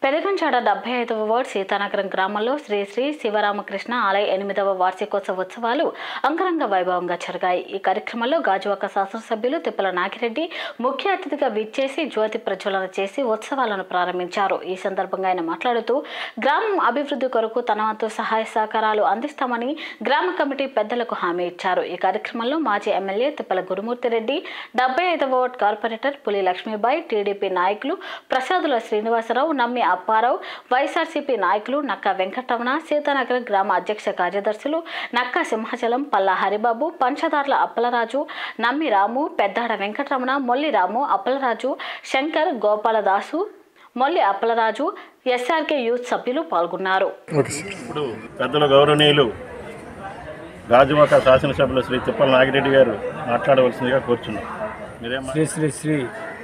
పెదగంచాడ డెబ్బై ఐదవ వార్డు సీతానగరం గ్రామంలో శ్రీ శ్రీ శివరామకృష్ణ ఆలయ ఎనిమిదవ వార్షికోత్సవ ఉత్సవాలు అంగరంగ వైభవంగా జరిగాయి ఈ కార్యక్రమంలో గాజువాక శాసనసభ్యులు తిప్పల నాగిరెడ్డి ముఖ్య అతిథిగా విచ్చేసి జ్యోతి ప్రజ్వలన చేసి ఉత్సవాలను ప్రారంభించారు ఈ సందర్భంగా ఆయన మాట్లాడుతూ గ్రామం అభివృద్ధి కొరకు తన వంతు సహాయ సహకారాలు అందిస్తామని గ్రామ కమిటీ పెద్దలకు హామీ ఇచ్చారు ఈ కార్యక్రమంలో మాజీ ఎమ్మెల్యే తిప్పల గురుమూర్తిరెడ్డి డెబ్బై ఐదవ వార్డు కార్పొరేటర్ పులి లక్ష్మీబాయి టీడీపీ నాయకులు ప్రసాదుల శ్రీనివాసరావు నమ్మి అప్పారావు వైఎస్ఆర్సీపీ నాయకులు నక్కా వెంకటరమణ సీతానగరం గ్రామ అధ్యక్ష కార్యదర్శులు నక్కా సింహాచలం పల్లా హరిబాబు పంచదార్ల అప్పలరాజు నమ్మి రాము పెద్దాడ వెంకటరమణ మొల్లి రాము అప్పలరాజు శంకర్ గోపాలదాసు మొల్లి అప్పలరాజు ఎస్ఆర్కే యూత్ సభ్యులు పాల్గొన్నారు ఇప్పుడు పెద్దల గౌరవనీయులు గాజువాక శాసనసభ్యులు శ్రీ తిప్పల నాగిరెడ్డి గారు మాట్లాడవలసిందిగా కోరుచున్నాం మీరేం శ్రీ శ్రీ శ్రీ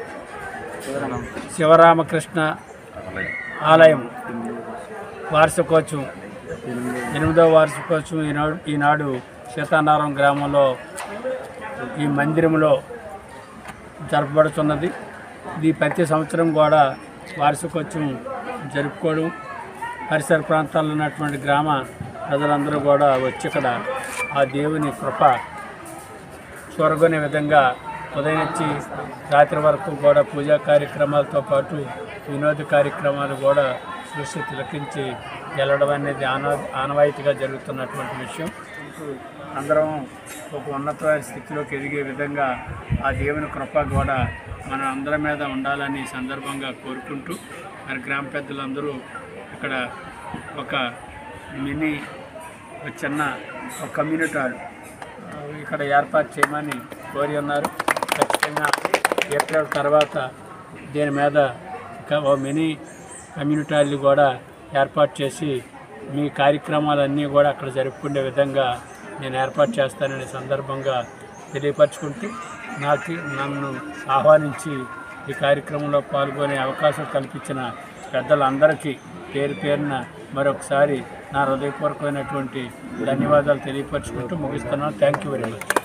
శివరామకృష్ణ ఆలయం వార్షికోత్సవం ఎనిమిదవ వార్షికోత్సవం ఈనాడు ఈనాడు సీతానారం గ్రామంలో ఈ మందిరంలో జరపబడుతున్నది ఇది ప్రతి సంవత్సరం కూడా వార్షికోత్సవం జరుపుకోవడం పరిసర ప్రాంతాల్లో ఉన్నటువంటి గ్రామ ప్రజలందరూ కూడా వచ్చి ఇక్కడ ఆ దేవుని కృప చూరగొనే విధంగా ఉదయం నుంచి రాత్రి వరకు కూడా పూజా కార్యక్రమాలతో పాటు వినోద కార్యక్రమాలు కూడా చూసి తిలకించి వెళ్ళడం అనేది ఆన ఆనవాయితీగా జరుగుతున్నటువంటి విషయం అందరం ఒక ఉన్నతమైన స్థితిలోకి ఎదిగే విధంగా ఆ దేవుని కృప కూడా మన అందరి మీద ఉండాలని ఈ సందర్భంగా కోరుకుంటూ మరి గ్రామ పెద్దలందరూ ఇక్కడ ఒక మినీ ఒక చిన్న ఒక కమ్యూనిటీ హాల్ ఆ, ఇక్కడ ఏర్పాటు చేయమని కోరి ఉన్నారు ఖచ్చితంగా ఏప్రిల్ తర్వాత దీని మీద ఇంకా ఓ మినీ కమ్యూనిటీ హాల్ని కూడా ఏర్పాటు చేసి మీ కార్యక్రమాలన్నీ కూడా అక్కడ జరుపుకునే విధంగా నేను ఏర్పాటు చేస్తాననే సందర్భంగా తెలియపరచుకుంటూ నాకు నన్ను ఆహ్వానించి ఈ కార్యక్రమంలో పాల్గొనే అవకాశం కల్పించిన పెద్దలందరికీ పేరు పేరున మరొకసారి నా హృదయపూర్వకమైనటువంటి ధన్యవాదాలు తెలియపరచుకుంటూ ముగిస్తున్నాను థ్యాంక్ యూ వెరీ మచ్